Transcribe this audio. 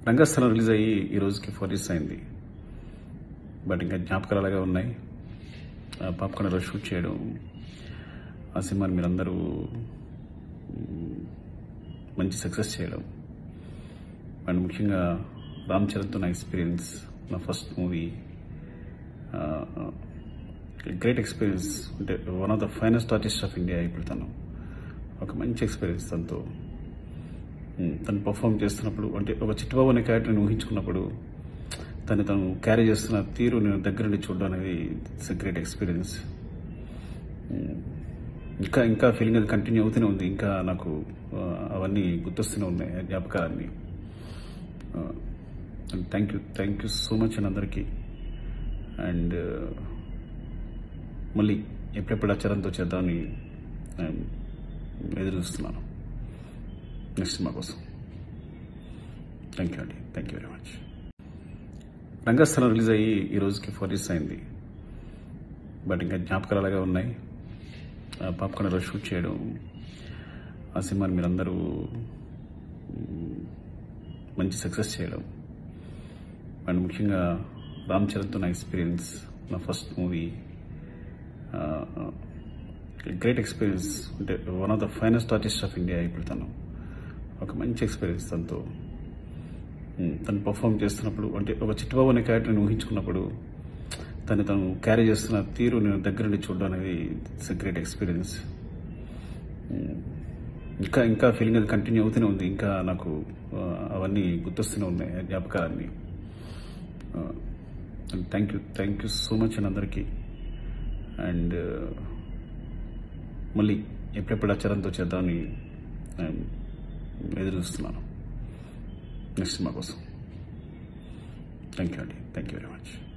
రంగస్థలం release అయ్యి ఈ రోజుకి ఫోర్ ఇయర్స్ అయింది బట్ ఇంకా జ్ఞాపకాలు అలాగే ఉన్నాయి పాప్కార్న్లో షూట్ చేయడం ఆ సినిమాని మీరందరూ మ్, మంచి సక్సెస్ చేయడం అండ్ ముఖ్యంగా రామ్ చరణ్తో నా ఎక్స్పీరియన్స్ నా ఫస్ట్ మూవీ గ్రేట్ ఎక్స్పీరియన్స్ అంటే one of the finest artist of India ఇప్పుడు తను ఒక మంచి ఎక్స్పీరియన్స్ తనతో ఉమ్, తను పర్ఫామ్ చేస్తున్నప్పుడు అంటే ఒక చిట్టుబాబు అనే క్యారెక్టర్ని ఊహించుకున్నప్పుడు తను తను క్యారీ చేస్తున్న తీరు నేను దగ్గర నుండి చూడడం అనేది ఇట్స్ గ్రేట్ ఎక్స్పీరియన్స్ ఇంకా ఇంకా ఫీలింగ్ అది కంటిన్యూ అవుతూనే ఉంది ఇంకా నాకు ఆ, అవన్నీ గుర్తొస్తూనే ఉన్నాయి ఆ జ్ఞాపకాలన్నీ thank you thank you so much అండి అందరికీ అండ్ మళ్ళీ ఎప్పుడెప్పుడు ఆ చరణ్తో చేద్దామని నేను ఎదురు చూస్తున్నాను నెక్స్ట్ సినిమా కోసం థ్యాంక్ యూ అండి thank you very much Rangasthalam release అయ్యి ఈ రోజుకి ఫోర్ ఇయర్స్ అయింది బట్ ఇంకా జ్ఞాపకాలు అలాగే ఉన్నాయి పాప్కార్న్లో షూట్ చేయడం ఆ సినిమాని మీరందరూ మ్, మంచి సక్సెస్ చేయడం అండ్ ముఖ్యంగా రామ్ చరణ్తో నా ఎక్స్పీరియన్స్ నా ఫస్ట్ మూవీ గ్రేట్ ఎక్స్పీరియన్స్ అంటే one of the finest artist of India ఇప్పుడు తను ఒక మంచి ఎక్స్పీరియన్స్ తనతో ఉమ్, తను పర్ఫామ్ చేస్తున్నప్పుడు అంటే ఒక చిట్టుబాబు అనే క్యారెక్టర్ని ఊహించుకున్నప్పుడు తను తను క్యారీ చేస్తున్న తీరు నేను దగ్గర నుండి చూడడం అనేది ఇట్స్ గ్రేట్ ఎక్స్పీరియన్స్ ఇంకా ఇంకా ఫీలింగ్ అది కంటిన్యూ అవుతూనే ఉంది ఇంకా నాకు ఆ, అవన్నీ గుర్తొస్తూనే ఉన్నాయి ఆ జ్ఞాపకాలన్నీ thank you thank you so much అండి అందరికీ అండ్ మళ్ళీ ఎప్పుడెప్పుడు ఆ చరణ్తో చేద్దామని నేను ఎదురు చూస్తున్నాను నెక్స్ట్ సినిమా కోసం థ్యాంక్ యూ అండి థ్యాంక్ యూ వెరీ మచ్